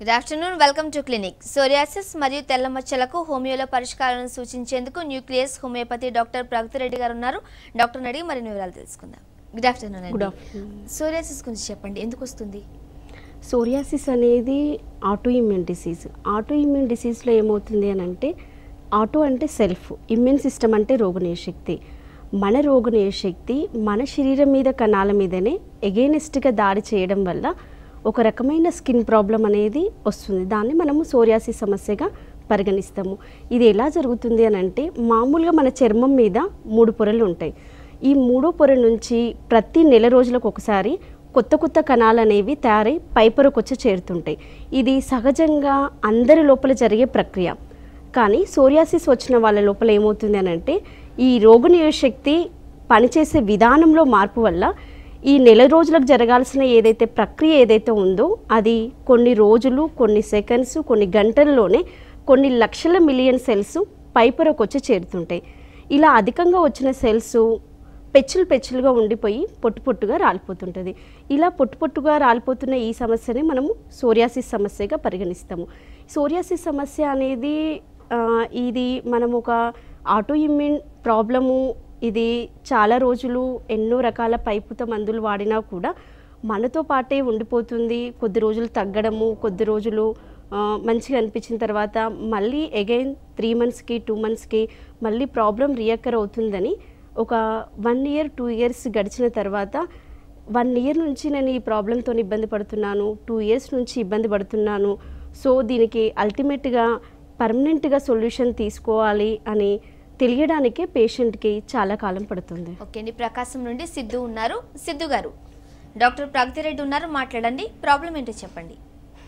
Good afternoon welcome to clinic psoriasis మరియు తెల్ల మచ్చలకు హోమియోలో పరిష్కారాలను సూచించేందుకు nucleus homeopathy doctor Pragathi Reddy garu ఉన్నారు డాక్టర్ అడిగి మరిన్ని వివరాలు తెలుసుకుందాం గుడ్ ఆఫ్టర్నూన్ గుడ్ అండి ఆఫ్టర్నూన్ సోరియాసిస్ గురించి చెప్పండి ఎందుకు వస్తుంది సోరియాసిస్ అనేది auto immune disease auto immune డిసీజ్లో ఏమవుతుంది అని అంటే ఆటో అంటే సెల్ఫ్ ఇమ్యూన్ సిస్టమ్ అంటే రోగనియశక్తి మన రోగనియశక్తి మన శరీరం మీద కణాల మీదనే ఎగేనెస్ట్గా దాడి చేయడం వల్ల ఒక రకమైన స్కిన్ ప్రాబ్లం అనేది వస్తుంది దాన్ని మనము సోరియాసిస్ సమస్యగా పరిగణిస్తాము ఇది ఎలా జరుగుతుంది అని అంటే మామూలుగా మన చర్మం మీద మూడు పొరలు ఉంటాయి ఈ మూడో పొర నుంచి ప్రతి నెల రోజులకు ఒకసారి కొత్త కొత్త కణాలు అనేవి తయారై పైపొరకు వచ్చి చేరుతుంటాయి ఇది సహజంగా అందరి లోపల జరిగే ప్రక్రియ కానీ సోరియాసిస్ వచ్చిన వాళ్ళ లోపల ఏమవుతుంది అని అంటే ఈ రోగనిరోధశక్తి పనిచేసే విధానంలో మార్పు వల్ల ఈ నెల రోజులకు జరగాల్సిన ఏదైతే ప్రక్రియ ఏదైతే ఉందో అది కొన్ని రోజులు కొన్ని సెకండ్స్ కొన్ని గంటల్లోనే కొన్ని లక్షల మిలియన్ సెల్స్ పైపొరకు వచ్చి చేరుతుంటాయి ఇలా అధికంగా వచ్చిన సెల్స్ పెచ్చులు పెచ్చులుగా ఉండిపోయి పొట్టు పొట్టుగా రాలిపోతుంటుంది ఇలా పొట్టు పొట్టుగా రాలిపోతున్న ఈ సమస్యని మనము సోరియాసిస్ సమస్యగా పరిగణిస్తాము సోరియాసిస్ సమస్య అనేది ఆ, ఇది మనం ఒక ఆటో ఇమ్యూన్ ప్రాబ్లము ఇది చాలా రోజులు ఎన్నో రకాల పైపుత మందులు వాడినా కూడా మనతో పాటే ఉండిపోతుంది కొద్ది రోజులు తగ్గడము కొద్ది రోజులు ఆ, మంచిగా అనిపించిన తర్వాత మళ్ళీ అగైన్ త్రీ మంత్స్కి టూ మంత్స్కి మళ్ళీ ప్రాబ్లం రియకర్ అవుతుందని ఒక వన్ ఇయర్ టూ ఇయర్స్ గడిచిన తర్వాత వన్ ఇయర్ నుంచి నేను ఈ ప్రాబ్లంతో ఇబ్బంది పడుతున్నాను టూ ఇయర్స్ నుంచి ఇబ్బంది పడుతున్నాను సో దీనికి అల్టిమేట్గా పర్మనెంట్గా సొల్యూషన్ తీసుకోవాలి అని తెలియడానికే పేషెంట్కి చాలా కాలం పడుతుంది ఓకే అండి ప్రకాశం నుండి సిద్ధు ఉన్నారు సిద్ధు గారు డాక్టర్ ప్రగతి రెడ్డి ఉన్నారు మాట్లాడండి ప్రాబ్లం ఏంటో చెప్పండి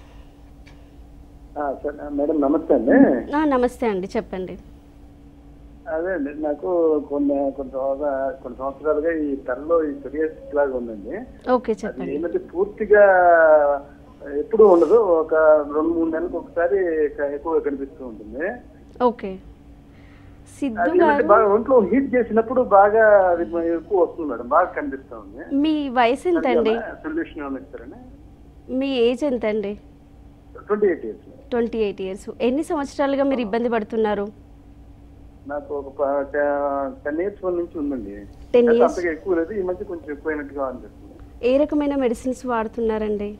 ఆ, సార్ మేడం నమస్తే అండి ఆ, నమస్తే అండి చెప్పండి అదే అండి నాకు కొన్ని కొన్ని సంవత్సరాలు కొన్ని సంవత్సరాలుగా ఈ తలలో ఈ సొరియాసిస్ లాగా ఉందండి ఓకే అది చెప్పండి ఏంటంటే పూర్తిగా ఎప్పుడు ఉండదు ఒక రెండు మూడు నెలలకు ఒకసారి క- ఎక్కువగా కనిపిస్తూ ఉంటుంది ఓకే సిద్ధు అది ఏంటంటే గారు బాగా ఒంట్లో హీట్ చేసినప్పుడు బాగా అది ఎక్కువ వస్తుంది మేడం బాగా కనిపిస్తూ ఉంది మీ వయసు ఎంత అండి సొల్యూషన్ ఏమైనా ఇస్తారండి మీ ఏజ్ ఎంత అండి twenty eight years twenty eight years ఎన్ని సంవత్సరాలుగా మీరు ఇబ్బంది పడుతున్నారు నాకు ఒక టెన్ ఇయర్స్ నుంచి ఉందండి 10 అంటే years? అంతగా ఎక్కువ లేదు ఈ మధ్య కొంచెం ఎక్కువైనట్టుగా అనిపిస్తుంది ఏ రకమైన మెడిసిన్స్ వాడుతున్నారండి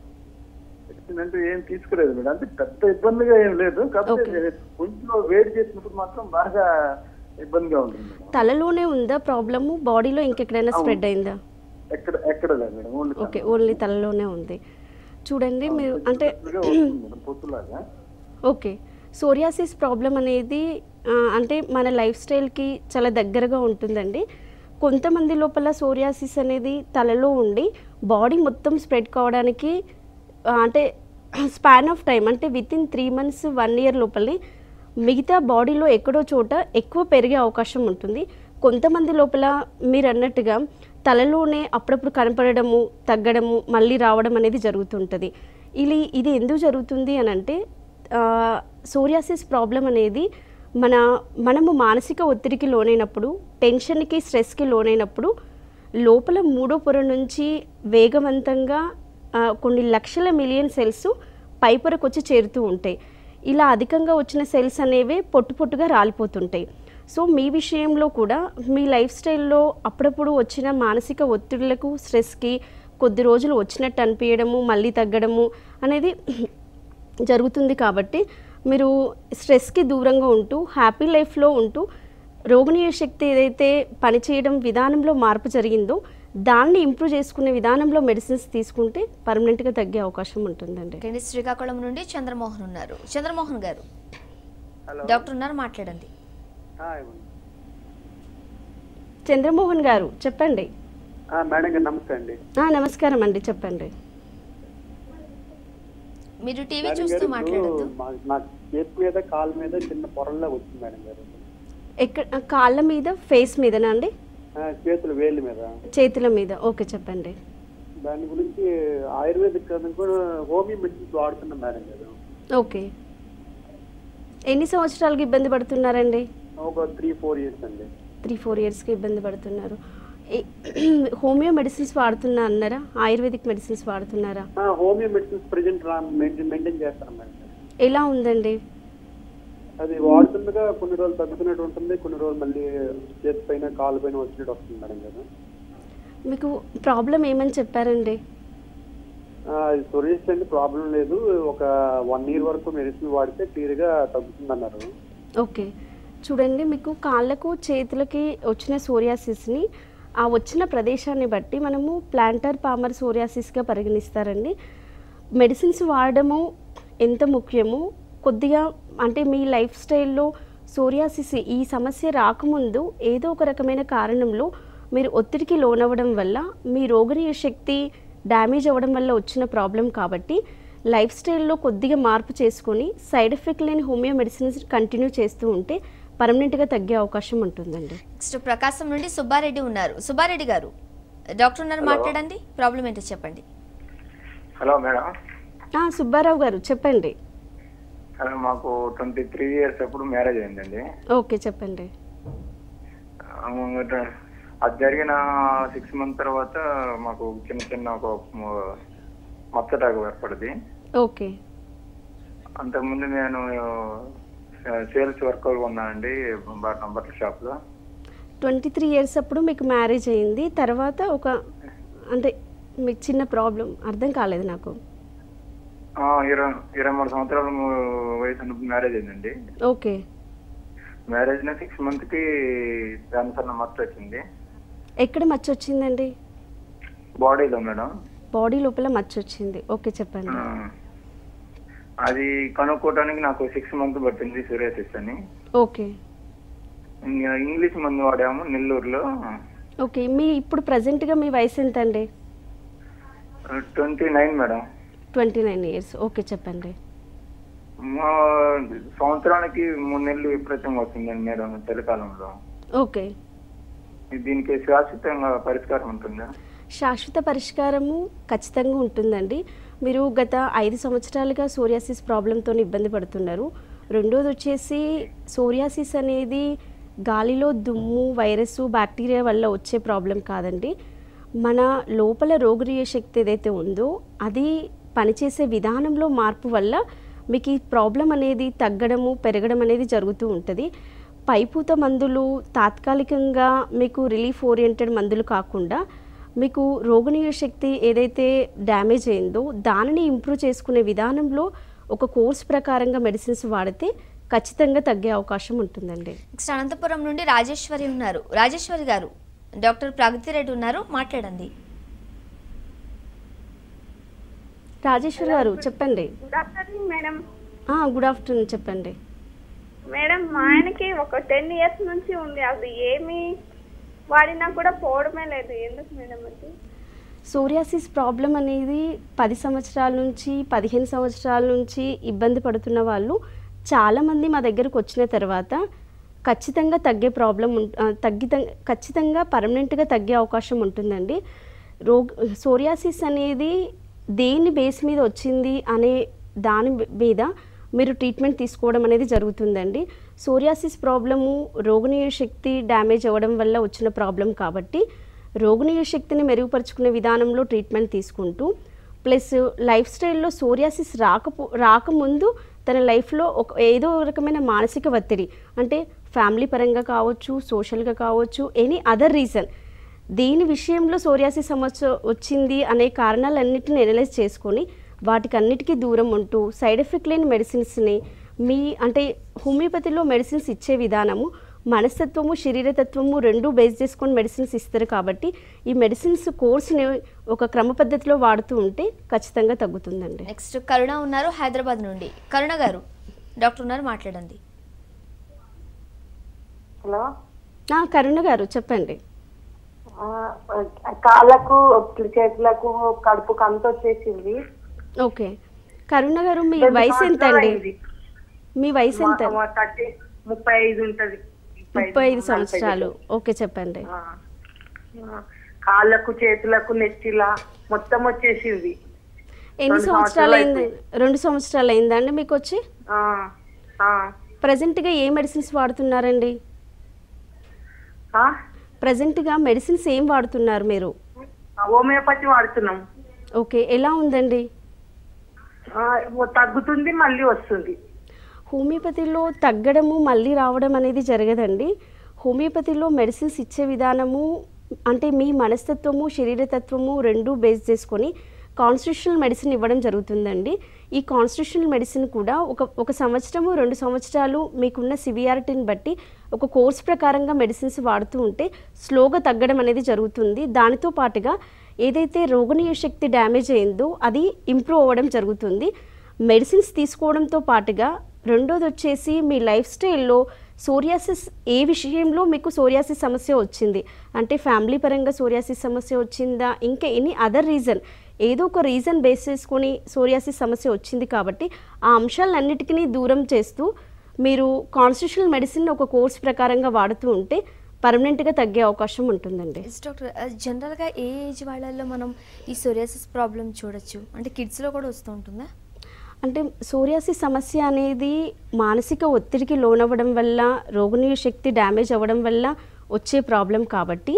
అంటే ఏం తీసుకోలేదు మేడం అంటే పెద్ద ఇబ్బందిగా ఏం లేదు కాకపోతే కొంచెం వేడి చేసినప్పుడు మాత్రం బాగా ఇబ్బందిగా ఉంటుంది మేడం తలలోనే ఉందా ప్రాబ్లము బాడీలో ఇంకెక్కడైనా స్ప్రెడ్ అయిందా ఎక్కడ ఎక్కడ లేదు మేడం ఓన్లీ ఓకే ఓన్లీ తలలోనే ఉంది చూడండి మీరు అంటే మేడం పొత్తులాగా ఓకే సోరియాసిస్ ప్రాబ్లం అనేది ఆ, అంటే మన లైఫ్ స్టైల్కి చాలా దగ్గరగా ఉంటుందండి కొంతమంది లోపల సోరియాసిస్ అనేది తలలో ఉండి బాడీ మొత్తం స్ప్రెడ్ కావడానికి ఆ, అంటే స్పాన్ ఆఫ్ టైం అంటే within three months one year లోపలే మిగతా బాడీలో ఎక్కడో చోట ఎక్కువ పెరిగే అవకాశం ఉంటుంది కొంతమంది లోపల మీరు అన్నట్టుగా తలలోనే అప్పుడప్పుడు కనపడము తగ్గడము మళ్ళీ రావడం అనేది జరుగుతుంటుంది ఇది ఇది ఎందుకు జరుగుతుంది అని అంటే సోరియాసిస్ ప్రాబ్లం అనేది మన మనము మానసిక ఒత్తిడికి లోనైనప్పుడు టెన్షన్కి స్ట్రెస్కి లోనైనప్పుడు లోపల మూడో పొర నుంచి వేగవంతంగా ఆ, కొన్ని లక్షల మిలియన్ సెల్స్ పైపొరకు వచ్చి చేరుతూ ఉంటాయి ఇలా అధికంగా వచ్చిన సెల్స్ అనేవి పొట్టు పొట్టుగా రాలిపోతుంటాయి సో మీ విషయంలో కూడా మీ లైఫ్ స్టైల్లో అప్పుడప్పుడు వచ్చిన మానసిక ఒత్తిడులకు స్ట్రెస్కి కొద్ది రోజులు వచ్చినట్టు అనిపించడము మళ్ళీ తగ్గడము అనేది జరుగుతుంది కాబట్టి మీరు స్ట్రెస్కి దూరంగా ఉంటూ హ్యాపీ లైఫ్లో ఉంటూ రోగనియ శక్తి ఏదైతే పనిచేయడం విధానంలో మార్పు జరిగిందో దాన్ని ఇంప్రూవ్ చేసుకునే విధానంలో మెడిసిన్స్ తీసుకుంటే పర్మనెంట్గా తగ్గే అవకాశం ఉంటుందండి ఓకే అండి శ్రీకాకుళం నుండి చంద్రమోహన్ ఉన్నారు చంద్రమోహన్ గారు హలో డాక్టర్ ఉన్నారు మాట్లాడండి చంద్రమోహన్ గారు చెప్పండి మేడం గారు నమస్తే అండి ఆ, నమస్కారం అండి చెప్పండి మీరు టీవీ చూస్తూ మాట్లాడద్దు నా చేతి మీద కాలు మీద చిన్న పొరల్లో వచ్చింది మేడం గారు ఎక్కడ కాళ్ళ మీద ఫేస్ మీదనా అండి చేతులు వేళ్ళ మీద చేతుల మీద ఓకే చెప్పండి దాని గురించి ఆయుర్వేదిక్ కూడా హోమియో మెడిసిన్స్ వాడుతున్నాం మేడం గారు ఓకే ఎన్ని సంవత్సరాలుగా ఇబ్బంది పడుతున్నారండి ఒక త్రీ ఫోర్ ఇయర్స్ అండి త్రీ ఫోర్ ఇయర్స్కి ఇబ్బంది పడుతున్నారు ఏ- హోమియో మెడిసిన్స్ వాడుతున్నా అన్నారా ఆయుర్వేదిక్ మెడిసిన్స్ వాడుతున్నారా homeo medicines present maintain maintain చేస్తాను మేడం ఎలా ఉందండి అది వాడుతుండగా కొన్ని రోజులు తగ్గుతున్నట్టు ఉంటుంది కొన్ని రోజులు మళ్ళీ చేతి పైన కాలు పైన వచ్చినట్టు వస్తుంది మేడం కదా మీకు ప్రాబ్లం ఏమని చెప్పారండి సొరియాసిస్ అంటే ప్రాబ్లం లేదు ఒక వన్ ఇయర్ వరకు మెడిసిన్ వాడితే క్లియర్గా తగ్గుతుంది అన్నారు ఓకే చూడండి మీకు కాళ్ళకు చేతులకి వచ్చిన సోరియాసిస్ని ఆ వచ్చిన ప్రదేశాన్ని బట్టి మనము ప్లాంటర్ పామర్ సోరియాసిస్గా పరిగణిస్తారండి మెడిసిన్స్ వాడడము ఎంత ముఖ్యమో కొద్దిగా అంటే మీ లైఫ్ స్టైల్లో సోరియాసిస్ ఈ సమస్య రాకముందు ఏదో ఒక రకమైన కారణంలో మీరు ఒత్తిడికి లోనవ్వడం వల్ల మీ రోగనిరోధక శక్తి డ్యామేజ్ అవ్వడం వల్ల వచ్చిన ప్రాబ్లం కాబట్టి లైఫ్ స్టైల్లో కొద్దిగా మార్పు చేసుకొని సైడ్ ఎఫెక్ట్ లేని హోమియో మెడిసిన్స్ కంటిన్యూ చేస్తూ ఉంటే పర్మనెంట్గా తగ్గే అవకాశం ఉంటుందండి నెక్స్ట్ ప్రకాశం నుండి సుబ్బారెడ్డి ఉన్నారు సుబ్బారెడ్డి గారు డాక్టర్ ఉన్నారు మాట్లాడండి ప్రాబ్లం ఏంటో చెప్పండి హలో మేడం ఆ, సుబ్బారావు గారు చెప్పండి హలో మాకు ట్వంటీ త్రీ ఇయర్స్ అప్పుడు మ్యారేజ్ అయిందండి ఓకే చెప్పండి ఆ, ట- అది జరిగిన సిక్స్ మంత్ తర్వాత మాకు చిన్న చిన్న ఒక మ- మచ్చటాకు ఏర్పడింది ఓకే అంతకుముందు నేను సేల్స్ వర్కర్ ఉన్నానండి బట్టల బట్టల షాప్లో ట్వంటీ త్రీ ఇయర్స్ అప్పుడు మీకు మ్యారేజ్ అయింది తర్వాత ఒక అంటే మీకు చిన్న ప్రాబ్లం అర్థం కాలేదు నాకు ఆ, ఇరవై ఇరవై మూడు సంవత్సరాల ము- వయసు ఉన్నప్పుడు మ్యారేజ్ అయిందండి ఓకే మ్యారేజ్ అయిన సిక్స్ మంత్కి క్యాన్సర్ మచ్చ వచ్చింది ఎక్కడ మచ్చ వచ్చిందండి బాడీలో మేడం బాడీ లోపల మచ్చ వచ్చింది ఓకే చెప్పండి ఆ, అది కనుక్కోవడానికి నాకు సిక్స్ మంత్ పట్టింది సూర్యాసిస్ అని ఓకే ఇంకా ఇంగ్లీష్ మందు వాడాము నెల్లూరులో ఓకే మీ ఇప్పుడు ప్రజెంట్గా మీ వయసు ఎంత అండి twenty nine madam twenty nine years okay చెప్పండి మా సంవత్సరానికి మూడు నెలలు విపరీతంగా వస్తుందండి మేడం చలికాలంలో ఓకే దీనికి శాశ్వతంగా పరిష్కారం ఉంటుందా శాశ్వత పరిష్కారము ఖచ్చితంగా ఉంటుందండి మీరు గత ఐదు సంవత్సరాలుగా సోరియాసిస్ ప్రాబ్లంతో ఇబ్బంది పడుతున్నారు రెండోది వచ్చేసి సోరియాసిస్ అనేది గాలిలో దుమ్ము వైరస్ బ్యాక్టీరియా వల్ల వచ్చే ప్రాబ్లం కాదండి మన లోపల రోగనిరోధక శక్తి ఏదైతే ఉందో అది పనిచేసే విధానంలో మార్పు వల్ల మీకు ఈ ప్రాబ్లం అనేది తగ్గడము పెరగడం అనేది జరుగుతూ ఉంటుంది పైపూత మందులు తాత్కాలికంగా మీకు రిలీఫ్ ఓరియంటెడ్ మందులు కాకుండా మీకు రోగనిరోధక శక్తి ఏదైతే డ్యామేజ్ అయిందో దానిని ఇంప్రూవ్ చేసుకునే విధానంలో ఒక కోర్స్ ప్రకారంగా మెడిసిన్స్ వాడితే ఖచ్చితంగా తగ్గే అవకాశం ఉంటుందండి నెక్స్ట్ అనంతపురం నుండి రాజేశ్వరి ఉన్నారు రాజేశ్వరి గారు డాక్టర్ ప్రగతి రెడ్డి ఉన్నారు మాట్లాడండి రాజేశ్వర్ గారు చెప్పండి గుడ్ ఆఫ్టర్నూన్ మేడం ఆ, గుడ్ ఆఫ్టర్నూన్ చెప్పండి మేడం మా ఆయనకి ఒక టెన్ ఇయర్స్ నుంచి ఉంది అది ఏమి వాడినా కూడా పోవడమే లేదు ఎందుకు మేడం అది సోరియాసిస్ ప్రాబ్లం అనేది పది సంవత్సరాల నుంచి పదిహేను సంవత్సరాల నుంచి ఇబ్బంది పడుతున్న వాళ్ళు చాలామంది మా దగ్గరకు వచ్చిన తర్వాత ఖచ్చితంగా తగ్గే ప్రాబ్లం ఉం- ఆ, తగ్గిత ఖచ్చితంగా పర్మనెంట్గా తగ్గే అవకాశం ఉంటుందండి రోగ్ సోరియాసిస్ అనేది దేని బేస్ మీద వచ్చింది అనే దాని మీద మీరు ట్రీట్మెంట్ తీసుకోవడం అనేది జరుగుతుందండి సోరియాసిస్ ప్రాబ్లము రోగనిరోధక శక్తి డ్యామేజ్ అవ్వడం వల్ల వచ్చిన ప్రాబ్లం కాబట్టి రోగనిరోధక శక్తిని మెరుగుపరుచుకునే విధానంలో ట్రీట్మెంట్ తీసుకుంటూ ప్లస్ లైఫ్ స్టైల్లో సోరియాసిస్ రాకపో రాకముందు తన లైఫ్లో ఒక ఏదో రకమైన మానసిక ఒత్తిడి అంటే ఫ్యామిలీ పరంగా కావచ్చు సోషల్గా కావచ్చు ఎనీ అదర్ రీజన్ దీని విషయంలో సోరియాసిస్ సమస్య వచ్చింది అనే కారణాలన్నింటిని అనలైజ్ చేసుకొని వాటికి అన్నిటికీ దూరం ఉంటూ సైడ్ ఎఫెక్ట్ లేని మెడిసిన్స్ని మీ అంటే హోమియోపతిలో మెడిసిన్స్ ఇచ్చే విధానము మనస్తత్వము శరీరతత్వము రెండు బేస్ చేసుకొని మెడిసిన్స్ ఇస్తారు కాబట్టి ఈ మెడిసిన్స్ కోర్స్ని ఒక క్రమ పద్ధతిలో వాడుతూ ఉంటే ఖచ్చితంగా తగ్గుతుందండి నెక్స్ట్ కరుణ ఉన్నారు హైదరాబాద్ నుండి కరుణ గారు డాక్టర్ ఉన్నారు మాట్లాడండి హలో ఆ, కరుణ గారు చెప్పండి ఆ, కాళ్ళకు చేతులకు కడుపుకు అంత వచ్చేసింది ఓకే కరుణ గారు మీ రెండు వయసు ఎంత సంవత్సరాలు అండి అయింది. మీ వయసు ఎంత మా- మా థర్టీ ముప్పై ఐదు ఉంటది ముప్పై ఐదు నలభై సంవత్సరాలు ఓకే చెప్పండి ఆ. ఆ. కాళ్ళకు చేతులకు నెత్తిలా మొత్తం వచ్చేసింది ఎన్ని రెండు సంవత్సరాలు సంవత్సరాలు అయింది రెండు సంవత్సరాలు అయిందండి మీకు వచ్చి ఆ. ఆ. ప్రజెంట్గా ఏ మెడిసిన్స్ వాడుతున్నారండి ఆ? ప్రజెంట్గా మెడిసిన్స్ ఏం వాడుతున్నారు మీరు ఆ, హోమియోపతి వాడుతున్నాం ఓకే ఎలా ఉందండి ఆ, తగ్గుతుంది మళ్ళీ వస్తుంది హోమియోపతిలో తగ్గడము మళ్ళీ రావడం అనేది జరగదండి హోమియోపతిలో మెడిసిన్స్ ఇచ్చే విధానము అంటే మీ మనస్తత్వము శరీరతత్వము రెండు బేస్ చేసుకొని కాన్స్టిట్యూషనల్ మెడిసిన్ ఇవ్వడం జరుగుతుందండి ఈ కాన్స్టిట్యూషనల్ మెడిసిన్ కూడా ఒక ఒక సంవత్సరము రెండు సంవత్సరాలు మీకున్న సివియారిటీని బట్టి ఒక కోర్స్ ప్రకారంగా మెడిసిన్స్ వాడుతూ ఉంటే స్లోగా తగ్గడం అనేది జరుగుతుంది దానితో పాటుగా ఏదైతే రోగనియ శక్తి డ్యామేజ్ అయిందో అది ఇంప్రూవ్ అవ్వడం జరుగుతుంది మెడిసిన్స్ తీసుకోవడంతో పాటుగా రెండోది వచ్చేసి మీ లైఫ్ స్టైల్లో సోరియాసిస్ ఏ విషయంలో మీకు సోరియాసిస్ సమస్య వచ్చింది అంటే ఫ్యామిలీ పరంగా సోరియాసిస్ సమస్య వచ్చిందా ఇంకా ఎనీ అదర్ రీజన్ ఏదో ఒక రీజన్ బేస్ చేసుకొని సోరియాసిస్ సమస్య వచ్చింది కాబట్టి ఆ అంశాలన్నిటికీ దూరం చేస్తూ మీరు కాన్స్టిట్యూషనల్ మెడిసిన్ ఒక కోర్స్ ప్రకారంగా వాడుతూ ఉంటే పర్మనెంట్గా తగ్గే అవకాశం ఉంటుందండి ఎస్ డాక్టర్ ఆ, జనరల్గా ఏ ఏజ్ వాళ్ళల్లో మనం ఈ సోరియాసిస్ ప్రాబ్లం చూడొచ్చు అంటే కిడ్స్లో కూడా వస్తూ ఉంటుందా అంటే సోరియాసిస్ సమస్య అనేది మానసిక ఒత్తిడికి లోనవ్వడం వల్ల రోగనియ శక్తి డ్యామేజ్ అవ్వడం వల్ల వచ్చే ప్రాబ్లం కాబట్టి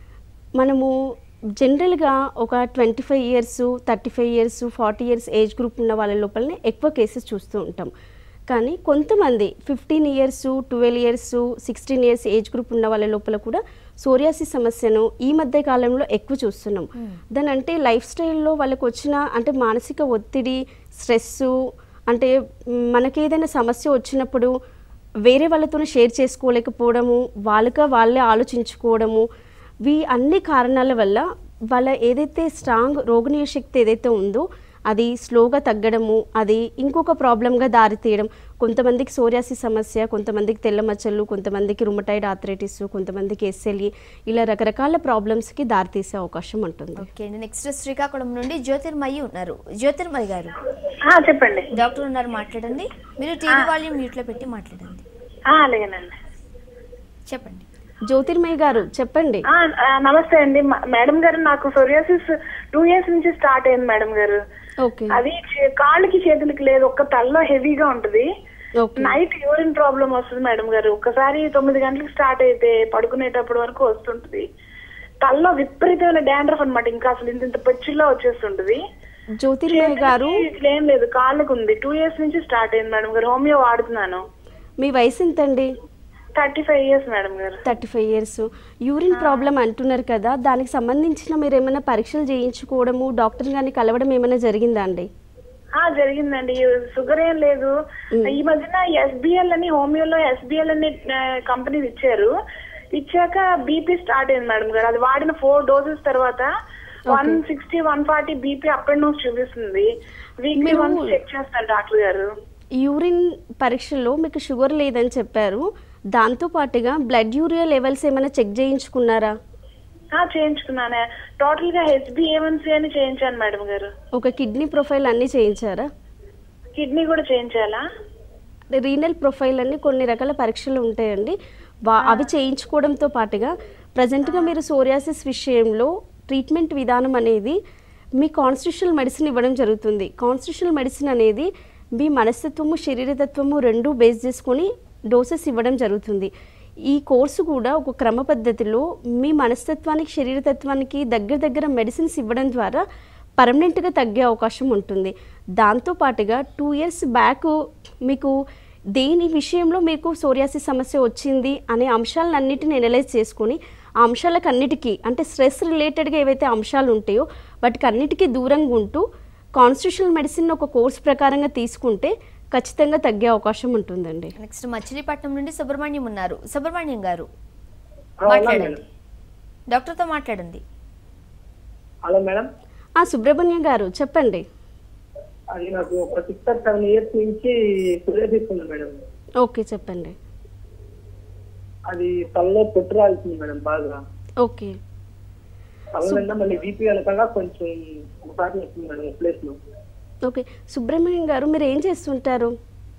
మనము జనరల్గా ఒక twenty five years thirty five years forty years age group ఉన్న వాళ్ళ లోపలనే ఎక్కువ కేసెస్ చూస్తూ ఉంటాం కానీ కొంతమంది fifteen years twelve years sixteen years age group ఉన్న వాళ్ళ లోపల కూడా సోరియాసిస్ సమస్యను ఈ మధ్య కాలంలో ఎక్కువ చూస్తున్నాం దాని అంటే లైఫ్ స్టైల్లో వాళ్ళకు వచ్చిన అంటే మానసిక ఒత్తిడి స్ట్రెస్ అంటే మ్, మనకేదైనా సమస్య వచ్చినప్పుడు వేరే వాళ్ళతో షేర్ చేసుకోలేకపోవడము వాళ్ళగా వాళ్ళే ఆలోచించుకోవడము వీ అన్ని కారణాల వల్ల వాళ్ళ ఏదైతే స్ట్రాంగ్ రోగనియ శక్తి ఏదైతే ఉందో అది స్లోగా తగ్గడము అది ఇంకొక ప్రాబ్లంగా దారితీయడం కొంతమందికి సోరియాసిస్ సమస్య కొంతమందికి తెల్ల మచ్చలు కొంతమందికి రుమటైడ్ ఆథరైటిస్ కొంతమందికి ఎస్ఎల్ఈ ఇలా రకరకాల ప్రాబ్లమ్స్కి దారితీసే అవకాశం ఉంటుంది ఓకే అండి నెక్స్ట్ శ్రీకాకుళం నుండి జ్యోతిర్మయి ఉన్నారు జ్యోతిర్మయి గారు ఆ, చెప్పండి డాక్టర్ ఉన్నారు మాట్లాడండి మీరు టీవీ వాల్యూమ్ మ్యూట్లో పెట్టి మాట్లాడండి ఆ, అలాగేనండి చెప్పండి జ్యోతిర్మయ్య గారు చెప్పండి ఆ, ఆ, నమస్తే అండి మ- మేడం గారు నాకు సోరియాసిస్ టూ ఇయర్స్ నుంచి స్టార్ట్ అయింది మేడం గారు ఓకే అది చే- కాళ్ళకి చేతులకి లేదు ఒక్క తల్లో హెవీగా ఉంటది ఓకే నైట్ యూరిన్ ప్రాబ్లం వస్తుంది మేడం గారు ఒక్కసారి తొమ్మిది గంటలకు స్టార్ట్ అయితే పడుకునేటప్పటి వరకు వస్తుంటది తల్లో విపరీతమైన డాండ్రఫ్ అన్నమాట ఇంకా అసలు ఇంత ఇంత పెచ్చిల్లో వచ్చేస్తుంటది జ్యోతిర్మయ్య గారు ఇట్లా ఏం లేదు కాళ్ళకు ఉంది టూ ఇయర్స్ నుంచి స్టార్ట్ అయింది మేడం గారు హోమియో వాడుతున్నాను మీ వయసు ఎంతండి థర్టీ ఫైవ్ ఇయర్స్ మేడం గారు thirty five years urine problem అంటున్నారు కదా దానికి సంబంధించిన మీరు ఏమైనా పరీక్షలు చేయించుకోవడము డాక్టర్ గారిని కలవడం ఏమైనా జరిగిందా అండి ఆ జరిగిందండి షుగర్ ఏం లేదు ఈ మధ్యన ఎస్బిఎల్ అని హోమియోలో ఎస్బిఎల్ అని కంపెనీ ఇచ్చారు ఇచ్చాక బీపీ స్టార్ట్ అయింది మేడం గారు అది వాడిన ఫోర్ డోసెస్ తర్వాత one sixty one forty BP up and down చూపిస్తుంది వీక్లీ మీరు- వన్స్ చెక్ చేస్తారు డాక్టర్ గారు యూరిన్ పరీక్షలో మీకు షుగర్ లేదని చెప్పారు దాంతో పాటుగా బ్లడ్ యూరియా లెవెల్స్ ఏమైనా చెక్ చేయించుకున్నారా ఆ చేయించుకున్నానే టోటల్ గా హెచ్బిఏవన్సీ అని చేయించాను మేడం గారు ఒక కిడ్నీ ప్రొఫైల్ అన్నీ చేయించారా కిడ్నీ కూడా చేయించాలా రీనల్ ప్రొఫైల్ అన్ని కొన్ని రకాల పరీక్షలు ఉంటాయండి వా అవి చేయించుకోవడంతో పాటుగా ప్రజెంట్గా మీరు సోరియాసిస్ విషయంలో ట్రీట్మెంట్ విధానం అనేది మీ కాన్స్టిట్యూషనల్ మెడిసిన్ ఇవ్వడం జరుగుతుంది కాన్స్టిట్యూషనల్ మెడిసిన్ అనేది మీ మనస్తత్వము శరీరతత్వము రెండు బేస్ చేసుకొని డోసెస్ ఇవ్వడం జరుగుతుంది ఈ కోర్సు కూడా ఒక క్రమ పద్ధతిలో మీ మనస్తత్వానికి శరీరతత్వానికి దగ్గర దగ్గర మెడిసిన్స్ ఇవ్వడం ద్వారా పర్మనెంట్గా తగ్గే అవకాశం ఉంటుంది దాంతో పాటుగా టూ ఇయర్స్ బ్యాక్ మీకు దేని విషయంలో మీకు సోరియాసిస్ సమస్య వచ్చింది అనే అంశాలన్నిటిని ఎనలైజ్ చేసుకొని ఆ అంశాలకు అన్నిటికీ అంటే స్ట్రెస్ రిలేటెడ్గా ఏవైతే అంశాలు ఉంటాయో వాటికి అన్నిటికీ దూరంగా ఉంటూ కాన్స్టిట్యూషనల్ మెడిసిన్ ఒక కోర్స్ ప్రకారంగా తీసుకుంటే ఖచ్చితంగా తగ్గే అవకాశం ఉంటుందండి నెక్స్ట్ మచిలీపట్నం నుండి సుబ్రహ్మణ్యం ఉన్నారు సుబ్రహ్మణ్యం గారు ఆ, ఉన్నాను మాట్లాడండి మేడం. డాక్టర్తో మాట్లాడండి హలో మేడం ఆ సుబ్రహ్మణ్యం గారు చెప్పండి అది నాకు ఒక సిక్స్ ఆర్ సెవెన్ ఇయర్స్ నుంచి సోరియాసిస్ ఉంది మేడం ఓకే చెప్పండి అది తలలో పొట్టు రాలుతుంది మేడం బాగా ఓకే తల నిండా మళ్ళీ బీపీ వెనకాల కొంచెం ఒకసారి వస్తుంది మేడం ప్లేస్ లో ఓకే సుబ్రహ్మణ్యం గారు మీరు ఏం చేస్తుంటారు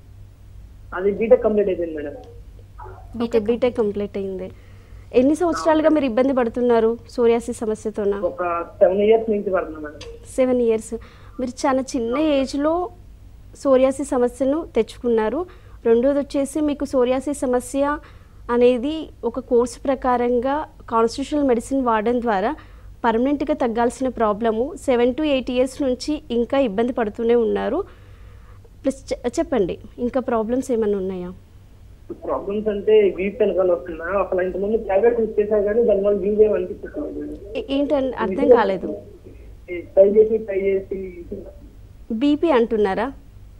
అది బీటెక్ కంప్లీట్ అయిపోయింది మేడం ఓకే బీటెక్ కంప్లీట్ అయింది ఎన్ని సంవత్సరాలుగా మీరు ఇబ్బంది పడుతున్నారు సోరియాసిస్ సమస్యతోన ఒక సెవెన్ ఇయర్స్ నుంచి పడుతుంది మేడం సెవెన్ ఇయర్స్ మీరు చాలా చిన్న ఏజ్లో సోరియాసిస్ సమస్యను తెచ్చుకున్నారు రెండోది వచ్చేసి మీకు సోరియాసిస్ సమస్య అనేది ఒక కోర్సు ప్రకారంగా కాన్స్టిట్యూషనల్ మెడిసిన్ వాడడం ద్వారా పర్మనెంట్గా తగ్గాల్సిన problem seven to eight years నుంచి ఇంకా ఇబ్బంది పడుతూనే ఉన్నారు ప్లస్ చె- చెప్పండి ఇంకా ప్రాబ్లమ్స్ ఏమైనా ఉన్నాయా ప్రాబ్లమ్స్ అంటే బీపీ వెనకాల వస్తుందా అసలు ఇంతకుముందు ప్రైవేట్ యూజ్ చేశా కానీ దానివల్ల యూజ్ ఏమి అనిపించట్లేదు ఏ- ఏంటంటే అర్థం కాలేదు ట్రై చేసి ట్రై చేసి బీపీ అంటున్నారా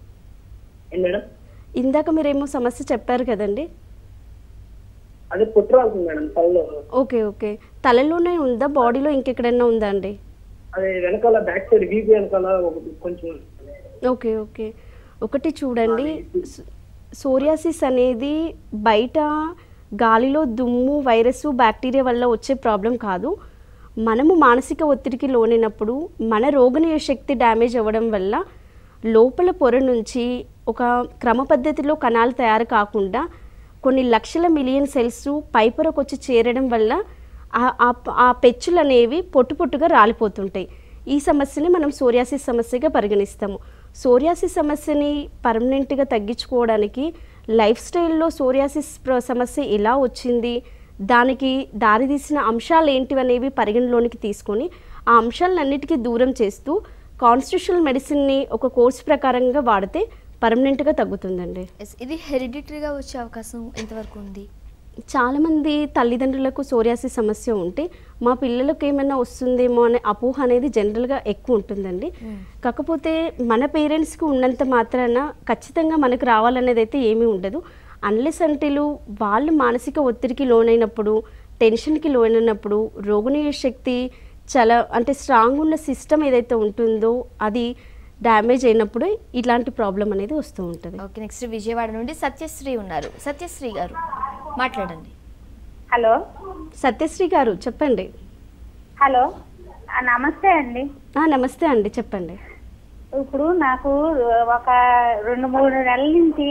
ఏం మేడం ఇందాక మీరేమో సమస్య చెప్పారు కదండి అదే పుట్టు రాలుతుంది మేడం తలలో ఓకే ఓకే తలలోనే ఉందా బాడీలో ఇంకెక్కడైనా ఉందా అండి అదే వెనకాల బ్యాక్ సైడ్ బీపీ వెనకాల ఒకటి కొంచెం ఓకే ఓకే ఒకటి చూడండి సోరియాసిస్ అనేది బయట గాలిలో దుమ్ము వైరస్ బ్యాక్టీరియా వల్ల వచ్చే ప్రాబ్లం కాదు మనము మానసిక ఒత్తిడికి లోనైనప్పుడు మన రోగనియ శక్తి డ్యామేజ్ అవ్వడం వల్ల లోపల పొర నుంచి ఒక క్రమ పద్ధతిలో కణాలు తయారు కాకుండా కొన్ని లక్షల మిలియన్ సెల్స్ పైపొరకు వచ్చి చేరడం వల్ల ఆ- ఆ- ఆ పెచ్చులు అనేవి పొట్టు పొట్టుగా రాలిపోతుంటాయి ఈ సమస్యని మనం సోరియాసిస్ సమస్యగా పరిగణిస్తాము సోరియాసిస్ సమస్యని పర్మనెంట్గా తగ్గించుకోవడానికి లైఫ్ స్టైల్లో సోరియాసిస్ ప్ర- సమస్య ఎలా వచ్చింది దానికి దారితీసిన అంశాలు ఏంటివనేవి పరిగణలోనికి తీసుకొని ఆ అంశాలన్నిటికీ దూరం చేస్తూ కాన్స్టిట్యూషనల్ మెడిసిన్ని ఒక కోర్స్ ప్రకారంగా వాడితే పర్మనెంట్గా తగ్గుతుందండి ఎస్ ఇది హెరిడిటరీగా వచ్చే అవకాశం ఎంతవరకు ఉంది చాలామంది తల్లిదండ్రులకు సోరియాసిస్ సమస్య ఉంటే మా పిల్లలకు ఏమైనా వస్తుందేమో అనే అపోహ అనేది జనరల్గా ఎక్కువ ఉంటుందండి కాకపోతే మన పేరెంట్స్కి ఉన్నంత మాత్రాన ఖచ్చితంగా మనకు రావాలనేది అయితే ఏమీ ఉండదు అన్లెస్ అంటేలు వాళ్ళు మానసిక ఒత్తిడికి లోనైనప్పుడు టెన్షన్కి లోనైనప్పుడు రోగనియ శక్తి చాలా అంటే స్ట్రాంగ్ ఉన్న సిస్టమ్ ఏదైతే ఉంటుందో అది డ్యామేజ్ అయినప్పుడు ఇలాంటి ప్రాబ్లం అనేది వస్తూ ఉంటుంది ఓకే నెక్స్ట్ విజయవాడ నుండి సత్యశ్రీ ఉన్నారు సత్యశ్రీ గారు మాట్లాడండి హలో సత్యశ్రీ గారు చెప్పండి హలో ఆ, నమస్తే అండి ఆ, నమస్తే అండి చెప్పండి ఇప్పుడు నాకు ఒక రెండు మూడు నెలల నుంచి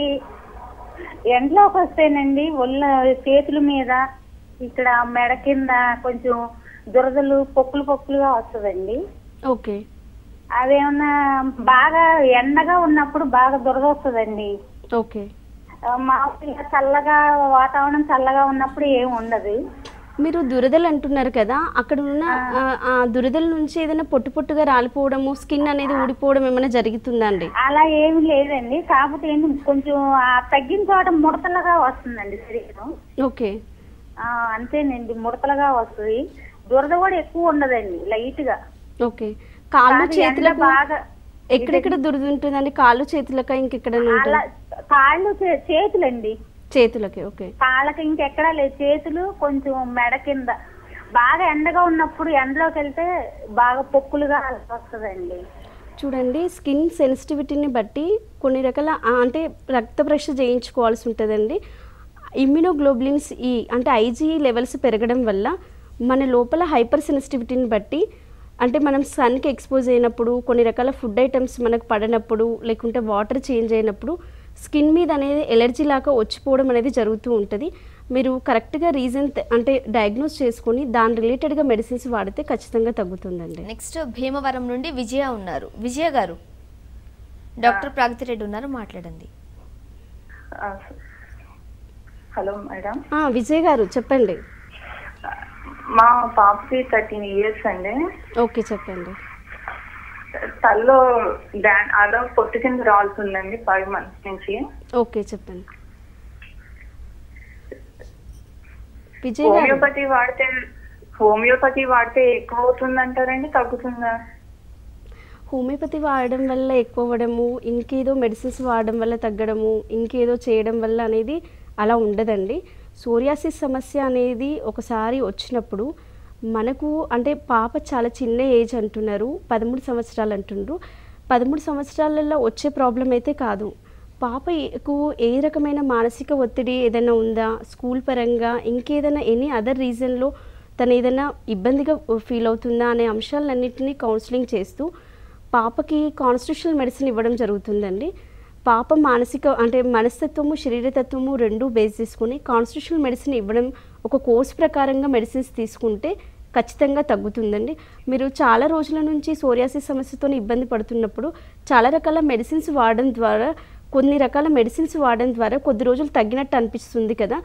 ఎండలోకి వస్తేనండి ఒళ్ళ చేతుల మీద ఇక్కడ మెడ కింద కొంచెం దురదలు పొక్కులు పొక్కులుగా వస్తుందండి ఓకే అదేమన్నా బాగా ఎండగా ఉన్నప్పుడు బాగా దురద వస్తుందండి ఓకే ఆ, మామూలుగా చల్లగా వాతావరణం చల్లగా ఉన్నప్పుడు ఏమి ఉండదు మీరు దురదలు అంటున్నారు కదా అక్కడ ఉన్న ఆ, ఆ దురదల నుంచి ఏదైనా పొట్టు పొట్టుగా రాలిపోవడము స్కిన్ అనేది ఊడిపోవడం ఏమైనా జరుగుతుందా అండి అలా ఏమి లేదండి కాకపోతే ఏంటి కొంచెం ఆ తగ్గిన చోట ముడతలుగా వస్తుందండి శరీరం ఓకే ఆ, అంతేనండి ముడతలుగా వస్తుంది దురద కూడా ఎక్కువ ఉండదండి లైట్ గా ఓకే కాళ్ళు కాదు, ఎండ చేతులకు బాగా ఎక్కడెక్కడ దురద ఉంటుందండి కాళ్ళు చేతులక ఇంకెక్కడైనా అలా ఉంటుంది కాళ్ళు చే- చేతులండి చేతులకి ఓకే కాళ్ళకి ఇంకెక్కడా లేదు చేతులు కొంచెం మెడ కింద బాగా ఎండగా ఉన్నప్పుడు ఎండలోకి వెళ్తే బాగా పొక్కులుగా వస్తుందండి చూడండి స్కిన్ సెన్సిటివిటీని బట్టి కొన్ని రకాల ఆ, అంటే రక్త పరీక్ష చేయించుకోవాల్సి ఉంటుందండి ఇమ్యూనోగ్లోబులిన్స్ ఈ అంటే ఐజీ లెవెల్స్ పెరగడం వల్ల మన లోపల హైపర్ సెన్సిటివిటీని బట్టి అంటే మనం సన్కి ఎక్స్పోజ్ అయినప్పుడు కొన్ని రకాల ఫుడ్ ఐటమ్స్ మనకు పడినప్పుడు లేకుంటే వాటర్ చేంజ్ అయినప్పుడు స్కిన్ మీద అనేది ఎలర్జీ లాగా వచ్చిపోవడం అనేది జరుగుతూ ఉంటుంది మీరు కరెక్ట్గా రీజన్ అంటే డయాగ్నోస్ చేసుకొని దాని రిలేటెడ్గా మెడిసిన్స్ వాడితే ఖచ్చితంగా తగ్గుతుందండి నెక్స్ట్ భీమవరం నుండి విజయ ఉన్నారు విజయ గారు డాక్టర్ ప్రాగతిరెడ్డి ఉన్నారు మాట్లాడండి హలో మేడం ఆ, విజయ్ గారు చెప్పండి మా పాపకి థర్టీన్ ఇయర్స్ అండి ఓకే చెప్పండి తల్లో డా- అదో పొట్టు కింద రాలుతుందండి ఫైవ్ మంత్స్ నుంచి ఓకే చెప్పండి విజయ్ గారు హోమియోపతి వాడితే హోమియోపతి వాడితే ఎక్కువ అవుతుంది అంటారండి తగ్గుతుందా హోమియోపతి వాడడం వల్ల ఎక్కువ అవ్వడము ఇంకేదో మెడిసిన్స్ వాడడం వల్ల తగ్గడము ఇంకేదో చేయడం వల్ల అనేది అలా ఉండదండి సోరియాసిస్ సమస్య అనేది ఒకసారి వచ్చినప్పుడు మనకు అంటే పాప చాలా చిన్న ఏజ్ అంటున్నారు పదమూడు సంవత్సరాలు అంటుండ్రు పదమూడు సంవత్సరాలలో వచ్చే ప్రాబ్లం అయితే కాదు పాపకు ఏ రకమైన మానసిక ఒత్తిడి ఏదైనా ఉందా స్కూల్ పరంగా ఇంకేదైనా ఎనీ అదర్ రీజన్లో తను ఏదైనా ఇబ్బందిగా ఫీల్ అవుతుందా అనే అంశాలన్నింటినీ కౌన్సిలింగ్ చేస్తూ పాపకి కాన్స్టిట్యూషనల్ మెడిసిన్ ఇవ్వడం జరుగుతుందండి పాప మానసిక అంటే మనస్తత్వము శరీరతత్వము రెండు బేస్ చేసుకుని కాన్స్టిట్యూషనల్ మెడిసిన్ ఇవ్వడం ఒక కోర్స్ ప్రకారంగా మెడిసిన్స్ తీసుకుంటే ఖచ్చితంగా తగ్గుతుందండి మీరు చాలా రోజుల నుంచి సోరియాసిస్ సమస్యతో ఇబ్బంది పడుతున్నప్పుడు చాలా రకాల మెడిసిన్స్ వాడడం ద్వారా కొన్ని రకాల మెడిసిన్స్ వాడడం ద్వారా కొద్ది రోజులు తగ్గినట్టు అనిపిస్తుంది కదా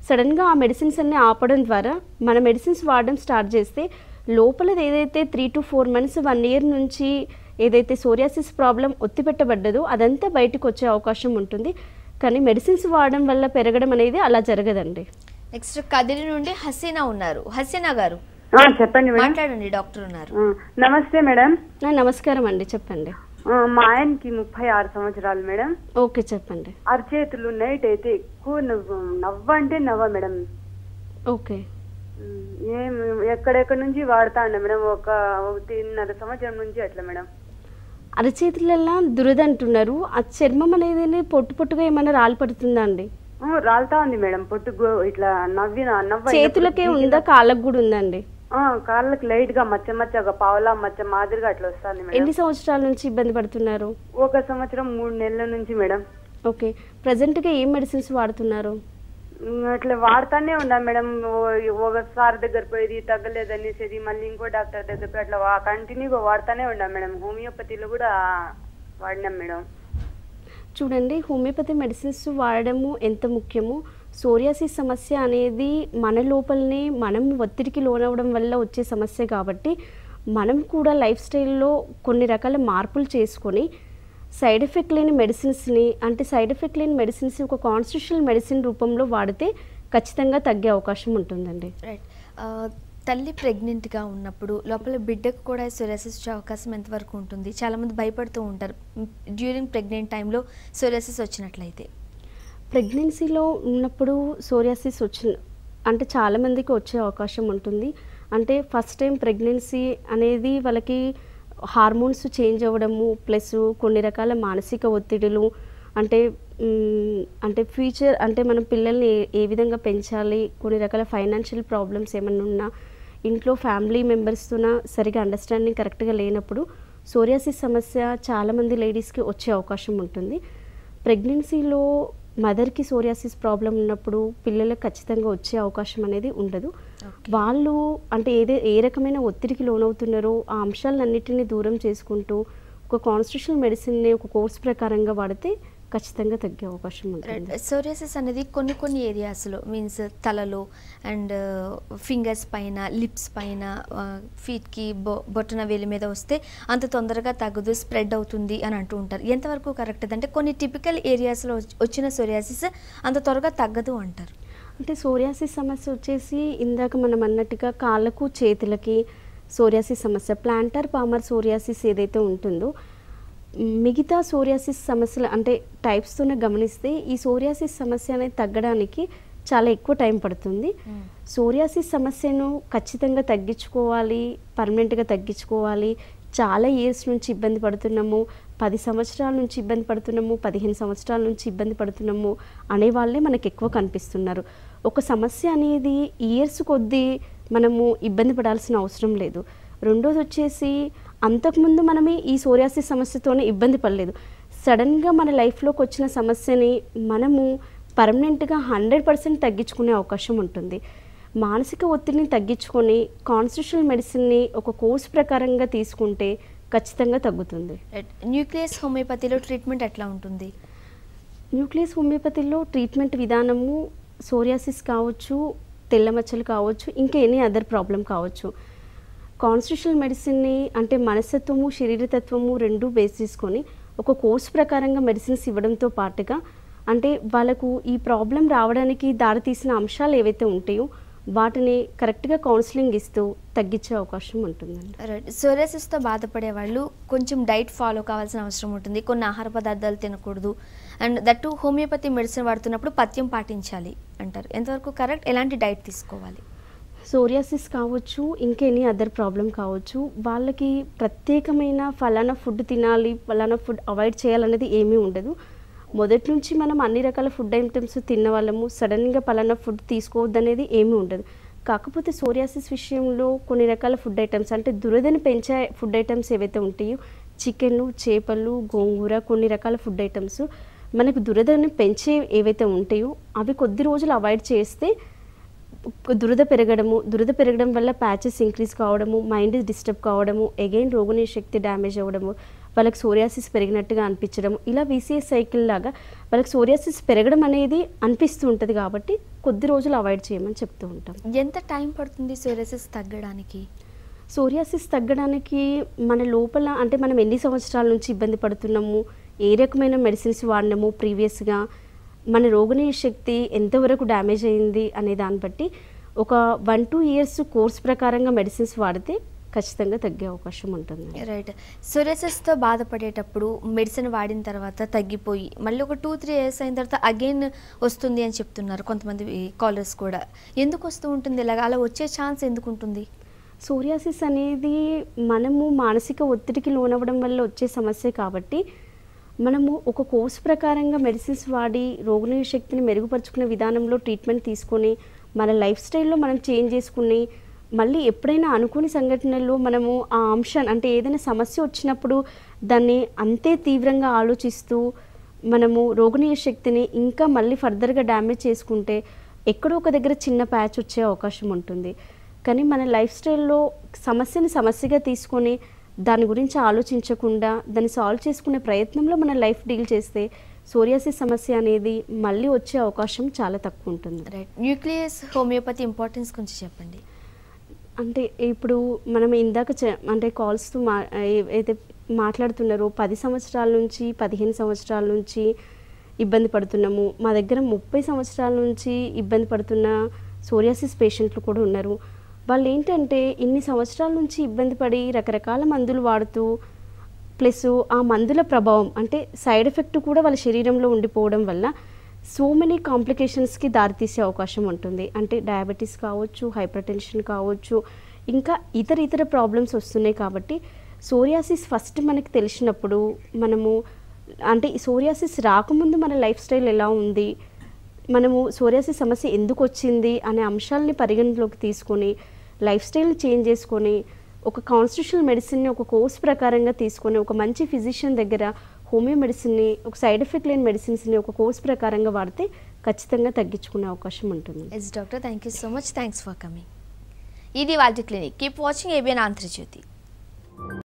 సడన్గా ఆ మెడిసిన్స్ అన్ని ఆపడం ద్వారా మన మెడిసిన్స్ వాడడం స్టార్ట్ చేస్తే లోపల ఏదైతే three to four months one year నుంచి ఏదైతే సోరియాసిస్ ప్రాబ్లం ఒత్తిపెట్టబడ్డదో అదంతా బయటకు వచ్చే అవకాశం ఉంటుంది కానీ మెడిసిన్స్ వాడడం వల్ల పెరగడం అనేది అలా జరగదండి నెక్స్ట్ కదిరి నుండి హసీనా ఉన్నారు హసీనా గారు ఆ, చెప్పండి మేడం మాట్లాడండి డాక్టర్ ఉన్నారు ఆ, నమస్తే మేడం ఆ, నమస్కారం అండి చెప్పండి ఆ, మా ఆయనకి ముప్పై ఆరు సంవత్సరాలు మేడం ఓకే చెప్పండి అరచేతులు నైట్ అయితే ఎక్కువ నవ్వు నవ్వు అంటే నవ్వ మేడం ఓకే ఉమ్, ఏం ఎక్కడెక్కడి నుంచి వాడుతా ఉండే మేడం ఒక ఒకటిన్నర సంవత్సరం నుంచి అట్లా మేడం అరచేతులలో దురద అంటున్నారు ఆ చర్మం అనేది పొట్టు పొట్టుగా ఏమైనా రాలి పడుతుందా అండి ఆ, రాలుతా ఉంది మేడం పొట్టు గో- ఇట్లా నవ్విన నవ్వ చేతులకే ఉందా కాళ్ళకు కూడా ఉందండి ఆ, కాళ్ళకి లైట్ గా మచ్చ మచ్చగా పావలా మచ్చ మాదిరిగా అట్లా వస్తుంది మేడం ఎన్ని సంవత్సరాల నుంచి ఇబ్బంది పడుతున్నారు ఒక సంవత్సరం మూడు నెలల నుంచి మేడం ఓకే ప్రజెంట్గా ఏం మెడిసిన్స్ వాడుతున్నారు ఉమ్, అట్లా వాడుతానే ఉన్నా మేడం ఓ- ఒకసారి దగ్గర పోయేది తగ్గలేదు అనేసి మళ్ళీ ఇంకో డాక్టర్ దగ్గర పోయి అట్లా కంటిన్యూగా వాడుతానే ఉన్నా మేడం హోమియోపతిలో కూడా వాడినాం మేడం చూడండి హోమియోపతి మెడిసిన్స్ వాడడము ఎంత ముఖ్యమో సోరియాసిస్ సమస్య అనేది మన లోపలనే మనం ఒత్తిడికి లోనవడం వల్ల వచ్చే సమస్య కాబట్టి మనం కూడా లైఫ్ స్టైల్లో కొన్ని రకాల మార్పులు చేసుకొని సైడ్ ఎఫెక్ట్ లేని మెడిసిన్స్ని అంటే సైడ్ ఎఫెక్ట్ లేని మెడిసిన్స్ ఒక కాన్స్టిట్యూషనల్ మెడిసిన్ రూపంలో వాడితే ఖచ్చితంగా తగ్గే అవకాశం ఉంటుందండి రైట్ ఆ, తల్లి ప్రెగ్నెంట్గా ఉన్నప్పుడు లోపల బిడ్డకు కూడా సోరియాసిస్ వచ్చే అవకాశం ఎంతవరకు ఉంటుంది చాలామంది భయపడుతూ ఉంటారు డ్యూరింగ్ ప్రెగ్నెంట్ టైంలో సోరియాసిస్ వచ్చినట్లయితే ప్రెగ్నెన్సీలో ఉన్నప్పుడు సోరియాసిస్ వచ్చిన అంటే చాలామందికి వచ్చే అవకాశం ఉంటుంది అంటే ఫస్ట్ టైం ప్రెగ్నెన్సీ అనేది వాళ్ళకి హార్మోన్స్ చేంజ్ అవ్వడము ప్లస్ కొన్ని రకాల మానసిక ఒత్తిడులు అంటే మ్, అంటే ఫ్యూచర్ అంటే మనం పిల్లల్ని ఏ- ఏ విధంగా పెంచాలి కొన్ని రకాల ఫైనాన్షియల్ ప్రాబ్లమ్స్ ఏమన్నా ఉన్నా ఇంట్లో ఫ్యామిలీ మెంబర్స్తోన సరిగా అండర్స్టాండింగ్ కరెక్ట్గా లేనప్పుడు సోరియాసిస్ సమస్య చాలామంది లేడీస్కి వచ్చే అవకాశం ఉంటుంది ప్రెగ్నెన్సీలో మదర్కి సోరియాసిస్ ప్రాబ్లం ఉన్నప్పుడు పిల్లలకు ఖచ్చితంగా వచ్చే అవకాశం అనేది ఉండదు వాళ్ళు అంటే ఏదే ఏ రకమైన ఒత్తిడికి లోనవుతున్నారో ఆ అంశాలన్నిటిని దూరం చేసుకుంటూ ఒక కాన్స్టిట్యూషనల్ మెడిసిన్ని ఒక కోర్స్ ప్రకారంగా వాడితే ఖచ్చితంగా తగ్గే అవకాశం ఉంటుంది సోరియాసిస్ అనేది కొన్ని కొన్ని ఏరియాస్లో మీన్స్ తలలో అండ్ ఫింగర్స్ పైన లిప్స్ పైన ఫీట్కి బొ బొట్టన వేలి మీద వస్తే అంత తొందరగా తగ్గదు స్ప్రెడ్ అవుతుంది అని అంటూ ఉంటారు ఎంతవరకు కరెక్ట్ అంటే కొన్ని టిపికల్ ఏరియాస్లో వచ్చిన సోరియాసిస్ అంత త్వరగా తగ్గదు అంటారు అంటే సోరియాసిస్ సమస్య వచ్చేసి ఇందాక మనం అన్నట్టుగా కాళ్ళకు చేతులకి సోరియాసిస్ సమస్య ప్లాంటర్ పామర్ సోరియాసిస్ ఏదైతే ఉంటుందో మిగతా సోరియాసిస్ సమస్యలు అంటే టైప్స్తోనే గమనిస్తే ఈ సోరియాసిస్ సమస్య అనేది తగ్గడానికి చాలా ఎక్కువ టైం పడుతుంది సోరియాసిస్ సమస్యను ఖచ్చితంగా తగ్గించుకోవాలి పర్మనెంట్గా తగ్గించుకోవాలి చాలా ఇయర్స్ నుంచి ఇబ్బంది పడుతున్నాము పది సంవత్సరాల నుంచి ఇబ్బంది పడుతున్నాము పదిహేను సంవత్సరాల నుంచి ఇబ్బంది పడుతున్నాము అనే వాళ్ళే మనకు ఎక్కువ కనిపిస్తున్నారు ఒక సమస్య అనేది ఇయర్స్ కొద్దీ మనము ఇబ్బంది పడాల్సిన అవసరం లేదు రెండోది వచ్చేసి అంతకుముందు మనమే ఈ సోరియాసిస్ సమస్యతోనే ఇబ్బంది పడలేదు సడన్గా మన లైఫ్లోకి వచ్చిన సమస్యని మనము పర్మనెంట్గా హండ్రెడ్ పర్సెంట్ తగ్గించుకునే అవకాశం ఉంటుంది మానసిక ఒత్తిడిని తగ్గించుకొని కాన్స్టిట్యూషనల్ మెడిసిన్ని ఒక కోర్స్ ప్రకారంగా తీసుకుంటే ఖచ్చితంగా తగ్గుతుంది రైట్ న్యూక్లియస్ హోమియోపతిలో ట్రీట్మెంట్ ఎట్లా ఉంటుంది న్యూక్లియస్ హోమియోపతిలో ట్రీట్మెంట్ విధానము సోరియాసిస్ కావచ్చు తెల్ల మచ్చలు కావచ్చు ఇంకా ఎనీ అదర్ ప్రాబ్లం కావచ్చు కాన్స్టిట్యూషనల్ మెడిసిన్ని అంటే మనస్తత్వము శరీరతత్వము రెండు బేస్ చేసుకొని ఒక కోర్స్ ప్రకారంగా మెడిసిన్స్ ఇవ్వడంతో పాటుగా అంటే వాళ్ళకు ఈ ప్రాబ్లం రావడానికి దారితీసిన అంశాలు ఏవైతే ఉంటాయో వాటిని కరెక్ట్గా కౌన్సిలింగ్ ఇస్తూ తగ్గించే అవకాశం ఉంటుందండి రైట్ సోరియాసిస్తో బాధపడే వాళ్ళు కొంచెం డైట్ ఫాలో కావాల్సిన అవసరం ఉంటుంది కొన్ని ఆహార పదార్థాలు తినకూడదు అండ్ దట్టు హోమియోపతి మెడిసిన్ వాడుతున్నప్పుడు పథ్యం పాటించాలి అంటారు ఎంతవరకు కరెక్ట్ ఎలాంటి డైట్ తీసుకోవాలి సోరియాసిస్ కావచ్చు ఇంకెనీ అదర్ ప్రాబ్లం కావచ్చు వాళ్ళకి ప్రత్యేకమైన ఫలానా ఫుడ్ తినాలి ఫలానా ఫుడ్ అవాయిడ్ చేయాలనేది ఏమీ ఉండదు మొదటి నుంచి మనం అన్ని రకాల ఫుడ్ ఐటమ్స్ తిన్న వాళ్ళము సడన్గా పలానా ఫుడ్ తీసుకోవద్దనేది ఏమీ ఉండదు కాకపోతే సోరియాసిస్ విషయంలో కొన్ని రకాల ఫుడ్ ఐటమ్స్ అంటే దురదని పెంచే ఫుడ్ ఐటమ్స్ ఏవైతే ఉంటాయో చికెన్ చేపలు గోంగూర కొన్ని రకాల ఫుడ్ ఐటమ్స్ మనకు దురదని పెంచే ఏవైతే ఉంటాయో అవి కొద్ది రోజులు అవాయిడ్ చేస్తే దురద పెరగడము దురద పెరగడం వల్ల ప్యాచెస్ ఇంక్రీజ్ కావడము మైండ్ డిస్టర్బ్ కావడము అగైన్ రోగుని శక్తి డ్యామేజ్ అవ్వడము వాళ్ళకి సోరియాసిస్ పెరిగినట్టుగా అనిపించడం ఇలా వీసీఎస్ సైకిల్ లాగా వాళ్ళకి సోరియాసిస్ పెరగడం అనేది అనిపిస్తూ ఉంటుంది కాబట్టి కొద్ది రోజులు అవాయిడ్ చేయమని చెప్తూ ఉంటాం ఎంత టైం పడుతుంది సోరియాసిస్ తగ్గడానికి సోరియాసిస్ తగ్గడానికి మన లోపల అంటే మనం ఎన్ని సంవత్సరాల నుంచి ఇబ్బంది పడుతున్నాము ఏ రకమైన మెడిసిన్స్ వాడినాము ప్రీవియస్గా మన రోగనియ శక్తి ఎంతవరకు డ్యామేజ్ అయింది అనే దాన్ని బట్టి ఒక వన్ టూ ఇయర్స్ కోర్స్ ప్రకారంగా మెడిసిన్స్ వాడితే ఖచ్చితంగా తగ్గే అవకాశం ఉంటుంది రైట్ సోరియాసిస్తో బాధపడేటప్పుడు మెడిసిన్ వాడిన తర్వాత తగ్గిపోయి మళ్ళీ ఒక టూ త్రీ ఇయర్స్ అయిన తర్వాత అగైన్ వస్తుంది అని చెప్తున్నారు కొంతమంది కాలర్స్ కూడా ఎందుకు వస్తూ ఉంటుంది ఇలాగ అలా వచ్చే ఛాన్స్ ఎందుకు ఉంటుంది సోరియాసిస్ అనేది మనము మానసిక ఒత్తిడికి లోనవ్వడం వల్ల వచ్చే సమస్య కాబట్టి మనము ఒక కోర్స్ ప్రకారంగా మెడిసిన్స్ వాడి రోగనియ శక్తిని మెరుగుపరుచుకునే విధానంలో ట్రీట్మెంట్ తీసుకొని మన లైఫ్ స్టైల్లో మనం చేంజ్ చేసుకుని మళ్ళీ ఎప్పుడైనా అనుకోని సంఘటనల్లో మనము ఆ అంశాన్ని అంటే ఏదైనా సమస్య వచ్చినప్పుడు దాన్ని అంతే తీవ్రంగా ఆలోచిస్తూ మనము రోగనియ శక్తిని ఇంకా మళ్ళీ ఫర్దర్గా డ్యామేజ్ చేసుకుంటే ఎక్కడో ఒక దగ్గర చిన్న ప్యాచ్ వచ్చే అవకాశం ఉంటుంది కానీ మన లైఫ్ స్టైల్లో సమస్యని సమస్యగా తీసుకొని దాని గురించి ఆలోచించకుండా దాన్ని సాల్వ్ చేసుకునే ప్రయత్నంలో మన లైఫ్ డీల్ చేస్తే సోరియాసిస్ సమస్య అనేది మళ్ళీ వచ్చే అవకాశం చాలా తక్కువ ఉంటుంది రైట్ న్యూక్లియస్ హోమియోపతి ఇంపార్టెన్స్ గురించి చెప్పండి అంటే ఇప్పుడు మనం ఇందాక చె- అంటే కాల్స్తో మా ఏదైతే మాట్లాడుతున్నారో పది సంవత్సరాల నుంచి పదిహేను సంవత్సరాల నుంచి ఇబ్బంది పడుతున్నాము మా దగ్గర ముప్పై సంవత్సరాల నుంచి ఇబ్బంది పడుతున్న సోరియాసిస్ పేషెంట్లు కూడా ఉన్నారు వాళ్ళు ఏంటంటే ఇన్ని సంవత్సరాల నుంచి ఇబ్బంది పడి రకరకాల మందులు వాడుతూ ప్లస్ ఆ మందుల ప్రభావం అంటే సైడ్ ఎఫెక్ట్ కూడా వాళ్ళ శరీరంలో ఉండిపోవడం వల్ల సో మెనీ కాంప్లికేషన్స్కి దారితీసే అవకాశం ఉంటుంది అంటే డయాబెటీస్ కావచ్చు హైపర్ టెన్షన్ కావచ్చు ఇంకా ఇతర ఇతర ప్రాబ్లమ్స్ వస్తున్నాయి కాబట్టి సోరియాసిస్ ఫస్ట్ మనకి తెలిసినప్పుడు మనము అంటే ఈ సోరియాసిస్ రాకముందు మన లైఫ్ స్టైల్ ఎలా ఉంది మనము సోరియాసిస్ సమస్య ఎందుకు వచ్చింది అనే అంశాలని పరిగణలోకి తీసుకొని లైఫ్ స్టైల్ని చేంజ్ చేసుకొని ఒక కాన్స్టిట్యూషనల్ మెడిసిన్ని ఒక కోర్స్ ప్రకారంగా తీసుకొని ఒక మంచి ఫిజిషియన్ దగ్గర హోమియో మెడిసిన్ని ఒక సైడ్ ఎఫెక్ట్ లేని మెడిసిన్స్ని ఒక కోర్స్ ప్రకారంగా వాడితే ఖచ్చితంగా తగ్గించుకునే అవకాశం ఉంటుంది yes doctor thank you so much thanks for coming ఇది వాళ్ళ clinic keep watching ABN Andhra Jyothi